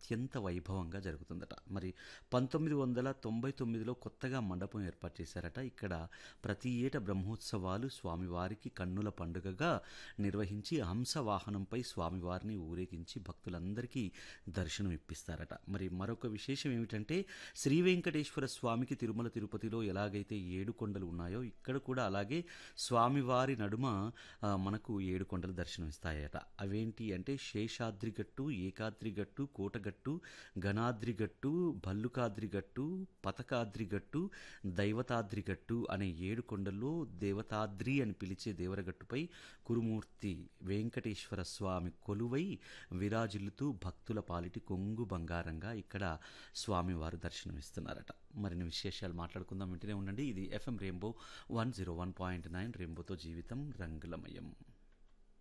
అత్యంత వైభవంగా జరుగుతుందట మరి పంతొమ్మిది వందల తొంభై తొమ్మిదిలో కొత్తగా మండపం ఏర్పాటు చేశారట ఇక్కడ ప్రతి ఏటా బ్రహ్మోత్సవాలు స్వామివారికి కన్నుల పండుగగా నిర్వహించి హంస వాహనంపై స్వామివారిని ఊరేగించి భక్తులందరికీ దర్శనం ఇప్పిస్తారట మరి మరొక విశేషం ఏమిటంటే శ్రీ వెంకటేశ్వర స్వామికి తిరుమల తిరుపతిలో ఎలాగైతే ఏడు కొండలు ఉన్నాయో ఇక్కడ కూడా అలాగే స్వామివారి నడుమ ఆ, మనకు ఏడు కొండలు దర్శనమిస్తాయట అవేంటి అంటే శేషాద్రిగట్టు ఏకాద్రిగట్టు కోటగట్టు గణాద్రిగట్టు భల్లుకాద్రిగట్టు పతకాద్రిగట్టు దైవతాద్రిగట్టు అనే ఏడు కొండల్లో దేవతాద్రి అని పిలిచే దేవరగట్టుపై కురుమూర్తి వెంకటేశ్వర స్వామి కొలువై విరాజిల్లుతూ భక్తుల పాలిటి కొంగు బంగారంగా ఇక్కడ స్వామివారు దర్శనమిస్తున్నారట మరిన్ని విశేషాలు మాట్లాడుకుందాం వింటూనే ఉండండి ఇది FM rainbow one zero one point nine రెయిన్బోతో జీవితం రంగులమయం